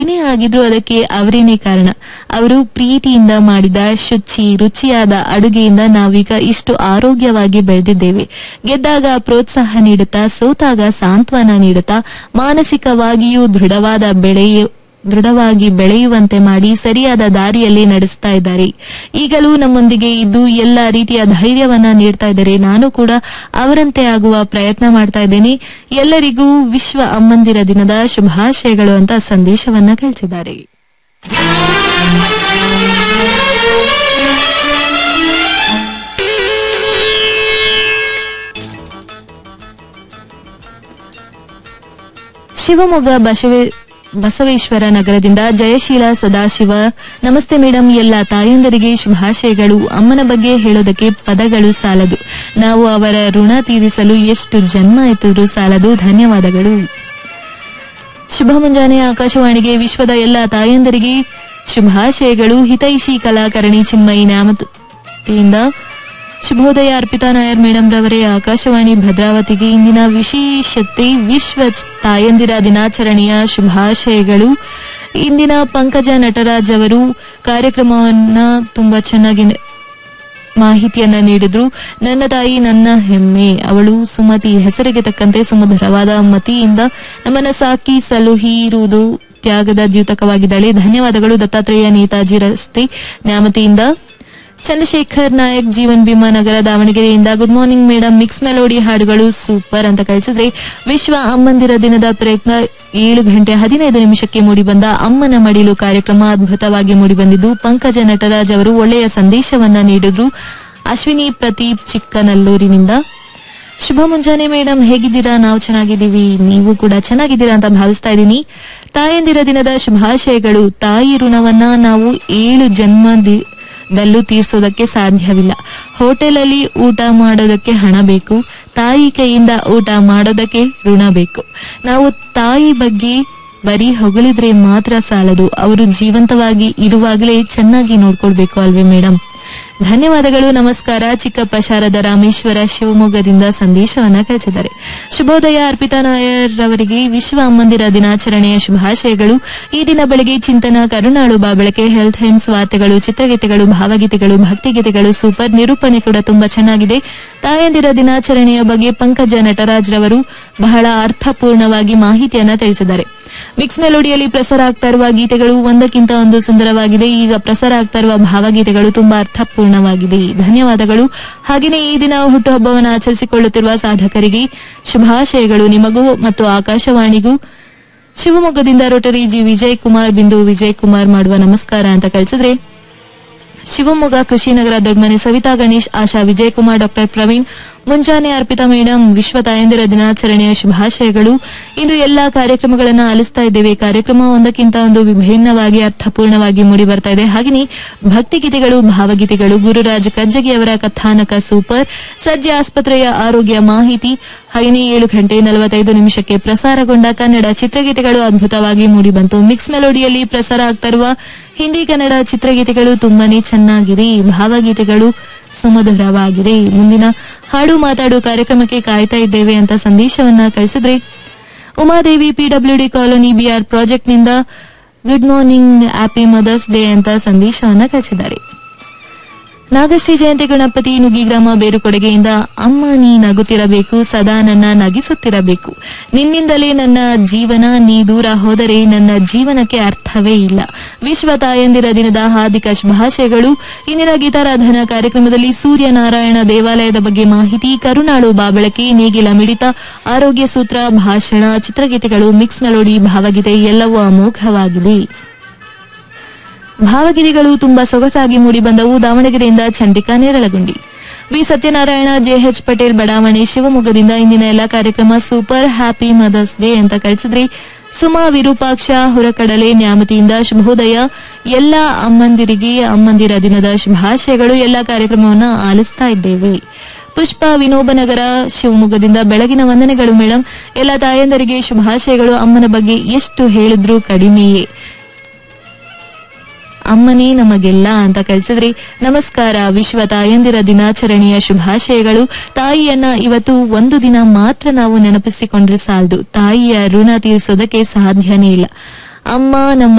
ಏನೇ ಆಗಿದ್ರೂ ಅದಕ್ಕೆ ಅವರೇನೇ ಕಾರಣ ಅವರು ಪ್ರೀತಿಯಿಂದ ಮಾಡಿದ ಶುಚಿ ರುಚಿಯಾದ ಅಡುಗೆಯಿಂದ ನಾವೀಗ ಇಷ್ಟು ಆರೋಗ್ಯವಾಗಿ ಬೆಳೆದಿದ್ದೇವೆ ಗೆದ್ದಾಗ ಪ್ರೋತ್ಸಾಹ ನೀಡುತ್ತಾ ಸೋತಾಗ ಸಾಂತ್ವನ ನೀಡುತ್ತಾ ಮಾನಸಿಕವಾಗಿಯೂ ದೃಢವಾದ ಬೆಳೆಯ ದೃಢವಾಗಿ ಬೆಳೆಯುವಂತೆ ಮಾಡಿ ಸರಿಯಾದ ದಾರಿಯಲ್ಲಿ ನಡೆಸ್ತಾ ಇದ್ದಾರೆ ಈಗಲೂ ನಮ್ಮೊಂದಿಗೆ ಇದ್ದು ಎಲ್ಲ ರೀತಿಯ ಧೈರ್ಯವನ್ನ ನೀಡ್ತಾ ಇದ್ದಾರೆ ನಾನು ಕೂಡ ಅವರಂತೆ ಆಗುವ ಪ್ರಯತ್ನ ಮಾಡ್ತಾ ಇದ್ದೇನೆ ಎಲ್ಲರಿಗೂ ವಿಶ್ವ ಅಮ್ಮಂದಿರ ದಿನದ ಶುಭಾಶಯಗಳು ಅಂತ ಸಂದೇಶವನ್ನ ಕಳಿಸಿದ್ದಾರೆ ಶಿವಮೊಗ್ಗ ಬಸವೇ ಬಸವೇಶ್ವರ ನಗರದಿಂದ ಜಯಶೀಲ ಸದಾಶಿವ ನಮಸ್ತೆ ಮೇಡಮ್ ಎಲ್ಲ ತಾಯಂದರಿಗೆ ಶುಭಾಶಯಗಳು ಅಮ್ಮನ ಬಗ್ಗೆ ಹೇಳೋದಕ್ಕೆ ಪದಗಳು ಸಾಲದು ನಾವು ಅವರ ಋಣ ತೀರಿಸಲು ಎಷ್ಟು ಜನ್ಮ ಎತ್ತಿದ್ರೂ ಸಾಲದು ಧನ್ಯವಾದಗಳು ಶುಭ ಮುಂಜಾನೆ ಆಕಾಶವಾಣಿಗೆ ವಿಶ್ವದ ಎಲ್ಲ ತಾಯಂದರಿಗೆ ಶುಭಾಶಯಗಳು ಹಿತೈಷಿ ಕಲಾಕರಣಿ ಚಿನ್ಮಯಿ ನ್ಯಾಮತಿಯಿಂದ ಶುಭೋದಯ ಅರ್ಪಿತಾ ನಾಯರ್ ಮೇಡಮ್ ರವರೇ ಆಕಾಶವಾಣಿ ಭದ್ರಾವತಿಗೆ ಇಂದಿನ ವಿಶೇಷತೆ ವಿಶ್ವ ಚ- ತಾಯಂದಿರ ದಿನಾಚರಣೆಯ ಶುಭಾಶಯಗಳು ಇಂದಿನ ಪಂಕಜ ನಟರಾಜ್ ಅವರು ಕಾರ್ಯಕ್ರಮವನ್ನ ತುಂಬಾ ಚೆನ್ನಾಗಿ ನ- ಮಾಹಿತಿಯನ್ನ ನೀಡಿದ್ರು ನನ್ನ ತಾಯಿ ನನ್ನ ಹೆಮ್ಮೆ ಅವಳು ಸುಮತಿ ಹೆಸರಿಗೆ ತಕ್ಕಂತೆ ಸುಮಧುರವಾದ ಮತಿಯಿಂದ ನಮ್ಮನ್ನ ಸಾಕಿ ಸಲುಹಿರುವುದು ತ್ಯಾಗದ ದ್ಯೂತಕವಾಗಿದ್ದಾಳೆ ಧನ್ಯವಾದಗಳು ದತ್ತಾತ್ರೇಯ ನೇತಾಜಿ ರಸ್ತೆ ನ್ಯಾಮತಿಯಿಂದ ಚಂದ್ರಶೇಖರ್ ನಾಯಕ್ ಜೀವನ್ ಭೀಮಾ ನಗರ ದಾವಣಗೆರೆಯಿಂದ good morning madam mix melody ಹಾಡುಗಳು ಸೂಪರ್ ಅಂತ ಕಳಿಸಿದ್ರೆ ವಿಶ್ವ ಅಮ್ಮಂದಿರ ದಿನದ ಪ್ರಯತ್ನ ಏಳು ಗಂಟೆ ಹದಿನೈದು ನಿಮಿಷಕ್ಕೆ ಮೂಡಿಬಂದ ಅಮ್ಮನ ಮಡಿಲು ಕಾರ್ಯಕ್ರಮ ಅದ್ಭುತವಾಗಿ ಮೂಡಿಬಂದಿದ್ದು ಪಂಕಜ ನಟರಾಜ್ ಅವರು ಒಳ್ಳೆಯ ಸಂದೇಶವನ್ನ ನೀಡಿದ್ರು ಅಶ್ವಿನಿ ಪ್ರದೀಪ್ ಚಿಕ್ಕನಲ್ಲೂರಿನಿಂದ ಶುಭ ಮುಂಜಾನೆ ಮೇಡಮ್ ಹೇಗಿದ್ದೀರಾ ನಾವು ಚೆನ್ನಾಗಿದ್ದೀವಿ ನೀವು ಕೂಡ ಚೆನ್ನಾಗಿದ್ದೀರಾ ಅಂತ ಭಾವಿಸ್ತಾ ಇದ್ದೀನಿ ತಾಯಂದಿರ ದಿನದ ಶುಭಾಶಯಗಳು ತಾಯಿ ಋಣವನ್ನ ನಾವು ಏಳು ಜನ್ಮ ದಿ- ದಲ್ಲೂ ತೀರ್ಸೋದಕ್ಕೆ ಸಾಧ್ಯವಿಲ್ಲ ಹೋಟೆಲಲ್ಲಿ ಊಟ ಮಾಡೋದಕ್ಕೆ ಹಣ ಬೇಕು ತಾಯಿ ಕೈಯಿಂದ ಊಟ ಮಾಡೋದಕ್ಕೆ ಋಣ ಬೇಕು ನಾವು ತಾಯಿ ಬಗ್ಗೆ ಬರೀ ಹೊಗಳಿದ್ರೆ ಮಾತ್ರ ಸಾಲದು ಅವರು ಜೀವಂತವಾಗಿ ಇರುವಾಗಲೇ ಚೆನ್ನಾಗಿ ನೋಡ್ಕೊಳ್ಬೇಕು ಅಲ್ವೇ ಮೇಡಮ್ ಧನ್ಯವಾದಗಳು ನಮಸ್ಕಾರ ಚಿಕ್ಕಪ್ಪ ಶಾರದ ರಾಮೇಶ್ವರ ಶಿವಮೊಗ್ಗದಿಂದ ಸಂದೇಶವನ್ನ ಕಳಿಸಿದ್ದಾರೆ ಶುಭೋದಯ ಅರ್ಪಿತಾ ನಾಯರ್ ಅವರಿಗೆ ವಿಶ್ವ ಅಮ್ಮಂದಿರ ದಿನಾಚರಣೆಯ ಶುಭಾಶಯಗಳು ಈ ದಿನ ಬೆಳಗ್ಗೆ ಚಿಂತನ ಕರುನಾಳು ಬಾ ಬೆಳಕೆ ಹೆಲ್ತ್ ಹೆಮ್ಸ್ ವಾರ್ತೆಗಳು ಚಿತ್ರಗೀತೆಗಳು ಭಾವಗೀತೆಗಳು ಭಕ್ತಿಗೀತೆಗಳು ಸೂಪರ್ ನಿರೂಪಣೆ ಕೂಡ ತುಂಬಾ ಚೆನ್ನಾಗಿದೆ ತಾಯಂದಿರ ದಿನಾಚರಣೆಯ ಬಗ್ಗೆ ಪಂಕಜ ನಟರಾಜ್ ರವರು ಬಹಳ ಅರ್ಥಪೂರ್ಣವಾಗಿ ಮಾಹಿತಿಯನ್ನ ತಿಳಿಸಿದ್ದಾರೆ ಮಿಕ್ಸ್ ಮೆಲೋಡಿಯಲ್ಲಿ ಪ್ರಸಾರ ಆಗ್ತಾ ಇರುವ ಗೀತೆಗಳು ಒಂದಕ್ಕಿಂತ ಒಂದು ಸುಂದರವಾಗಿದೆ ಈಗ ಪ್ರಸಾರ ಆಗ್ತಾ ಇರುವ ಭಾವಗೀತೆಗಳು ತುಂಬಾ ಅರ್ಥಪೂರ್ಣವಾಗಿದೆ ಧನ್ಯವಾದಗಳು ಹಾಗೆಯೇ ಈ ದಿನ ಹುಟ್ಟುಹಬ್ಬವನ್ನು ಆಚರಿಸಿಕೊಳ್ಳುತ್ತಿರುವ ಸಾಧಕರಿಗೆ ಶುಭಾಶಯಗಳು ನಿಮಗೂ ಮತ್ತು ಆಕಾಶವಾಣಿಗೂ ಶಿವಮೊಗ್ಗದಿಂದ ರೋಟರಿ ಜಿ ವಿಜಯ್ ಕುಮಾರ್ ಬಿಂದು ವಿಜಯ್ ಕುಮಾರ್ ಮಾಡುವ ನಮಸ್ಕಾರ ಅಂತ ಕಳಿಸಿದ್ರೆ ಶಿವಮೊಗ್ಗ ಕೃಷಿನಗರ ದೊಡ್ಮನೆ ಸವಿತಾ ಗಣೇಶ್ ಆಶಾ ವಿಜಯಕುಮಾರ್ ಡಾಕ್ಟರ್ ಪ್ರವೀಣ್ ಮುಂಜಾನೆ ಅರ್ಪಿತಾ ಮೇಡಮ್ ವಿಶ್ವ ತಾಯಂದಿರ ದಿನಾಚರಣೆಯ ಶುಭಾಶಯಗಳು ಇಂದು ಎಲ್ಲಾ ಕಾರ್ಯಕ್ರಮಗಳನ್ನ ಆಲಿಸ್ತಾ ಇದ್ದೇವೆ ಕಾರ್ಯಕ್ರಮ ಒಂದಕ್ಕಿಂತ ಒಂದು ವಿಭಿನ್ನವಾಗಿ ಅರ್ಥಪೂರ್ಣವಾಗಿ ಮೂಡಿ ಬರ್ತಾ ಇದೆ ಹಾಗೆಯೇ ಭಕ್ತಿಗೀತೆಗಳು ಭಾವಗೀತೆಗಳು ಗುರುರಾಜ್ ಕಜ್ಜಗಿ ಅವರ ಕಥಾನಕ ಸೂಪರ್ ಸಜ್ಜೆ ಆಸ್ಪತ್ರೆಯ ಆರೋಗ್ಯ ಮಾಹಿತಿ ಹಾಗೆಯೇ ಏಳು ಗಂಟೆ ನಲವತ್ತೈದು ನಿಮಿಷಕ್ಕೆ ಪ್ರಸಾರಗೊಂಡ ಕನ್ನಡ ಚಿತ್ರಗೀತೆಗಳು ಅದ್ಭುತವಾಗಿ ಮೂಡಿಬಂತು ಮಿಕ್ಸ್ ಮೆಲೋಡಿಯಲ್ಲಿ ಪ್ರಸಾರ ಆಗ್ತಾ ಇರುವ ಹಿಂದಿ ಕನ್ನಡ ಚಿತ್ರಗೀತೆಗಳು ತುಂಬಾನೇ ಚೆನ್ನಾಗಿದೆ ಭಾವಗೀತೆಗಳು ಸುಮಧುರವಾಗಿದೆ ಮುಂದಿನ ಹಾಡು ಮಾತಾಡು ಕಾರ್ಯಕ್ರಮಕ್ಕೆ ಕಾಯ್ತಾ ಇದ್ದೇವೆ ಅಂತ ಸಂದೇಶವನ್ನ ಕಳಿಸಿದ್ರೆ ಉಮಾದೇವಿ ಪಿಡಬ್ಲ್ಯೂಡಿ ಕಾಲೋನಿ ಬಿಆರ್ ಪ್ರಾಜೆಕ್ಟ್ನಿಂದ good morning happy mother's day ಅಂತ ಸಂದೇಶವನ್ನ ಕಳಿಸಿದ್ದಾರೆ ನಾಗಶ್ರೀ ಜಯಂತಿ ಗಣಪತಿ ನುಗ್ಗಿಗ್ರಾಮ ಬೇರುಕೊಡುಗೆಯಿಂದ ಅಮ್ಮ ನೀ ನಗುತ್ತಿರಬೇಕು ಸದಾ ನನ್ನ ನಗಿಸುತ್ತಿರಬೇಕು ನಿನ್ನಿಂದಲೇ ನನ್ನ ಜೀವನ ನೀ ದೂರ ಹೋದರೆ ನನ್ನ ಜೀವನಕ್ಕೆ ಅರ್ಥವೇ ಇಲ್ಲ ವಿಶ್ವ ತಾಯಂದಿರ ದಿನದ ಹಾರ್ದಿಕ ಶುಭಾಶಯಗಳು ಇಂದಿನ ಗೀತಾರಾಧನಾ ಕಾರ್ಯಕ್ರಮದಲ್ಲಿ ಸೂರ್ಯನಾರಾಯಣ ದೇವಾಲಯದ ಬಗ್ಗೆ ಮಾಹಿತಿ ಕರುನಾಡು ಬಾಬಳಕೆ ನೇಗಿಲ ಮಿಡಿತ ಆರೋಗ್ಯ ಸೂತ್ರ ಭಾಷಣ ಚಿತ್ರಗೀತೆಗಳು ಮಿಕ್ಸ್ ಮೆಲೋಡಿ ಭಾವಗೀತೆ ಎಲ್ಲವೂ ಅಮೋಘವಾಗಿದೆ ಭಾವಗೀತೆಗಳು ತುಂಬಾ ಸೊಗಸಾಗಿ ಮೂಡಿಬಂದವು ದಾವಣಗೆರೆಯಿಂದ ಚಂದ್ರಿಕಾ ನೇರಳಗುಂಡಿ ವಿ ಸತ್ಯನಾರಾಯಣ ಜೆಎಚ್ ಪಟೇಲ್ ಬಡಾವಣೆ ಶಿವಮೊಗ್ಗದಿಂದ ಇಂದಿನ ಎಲ್ಲ ಕಾರ್ಯಕ್ರಮ ಸೂಪರ್ ಹ್ಯಾಪಿ ಮದರ್ಸ್ ಡೇ ಅಂತ ಕಳಿಸಿದ್ರೆ ಸುಮಾ ವಿರೂಪಾಕ್ಷ ಹೊರಕಡಲೆ ನ್ಯಾಮತಿಯಿಂದ ಶುಭೋದಯ ಎಲ್ಲ ಅಮ್ಮಂದಿರಿಗೆ ಅಮ್ಮಂದಿರ ದಿನದ ಶುಭಾಶಯಗಳು ಎಲ್ಲ ಕಾರ್ಯಕ್ರಮವನ್ನ ಆಲಿಸ್ತಾ ಇದ್ದೇವೆ ಪುಷ್ಪ ವಿನೋಬನಗರ ಶಿವಮೊಗ್ಗದಿಂದ ಬೆಳಗಿನ ವಂದನೆಗಳು ಮೇಡಮ್ ಎಲ್ಲ ತಾಯಂದರಿಗೆ ಶುಭಾಶಯಗಳು ಅಮ್ಮನ ಬಗ್ಗೆ ಎಷ್ಟು ಹೇಳಿದ್ರೂ ಕಡಿಮೆಯೇ ಅಮ್ಮನೇ ನಮಗೆಲ್ಲ ಅಂತ ಕಳಿಸಿದ್ರಿ ನಮಸ್ಕಾರ ವಿಶ್ವ ತಾಯಂದಿರ ದಿನಾಚರಣೆಯ ಶುಭಾಶಯಗಳು ತಾಯಿಯನ್ನ ಇವತ್ತು ಒಂದು ದಿನ ಮಾತ್ರ ನಾವು ನೆನಪಿಸಿಕೊಂಡ್ರೆ ಸಾಲದು ತಾಯಿಯ ಋಣ ತೀರಿಸೋದಕ್ಕೆ ಸಾಧ್ಯನೇ ಇಲ್ಲ ಅಮ್ಮ ನಮ್ಮ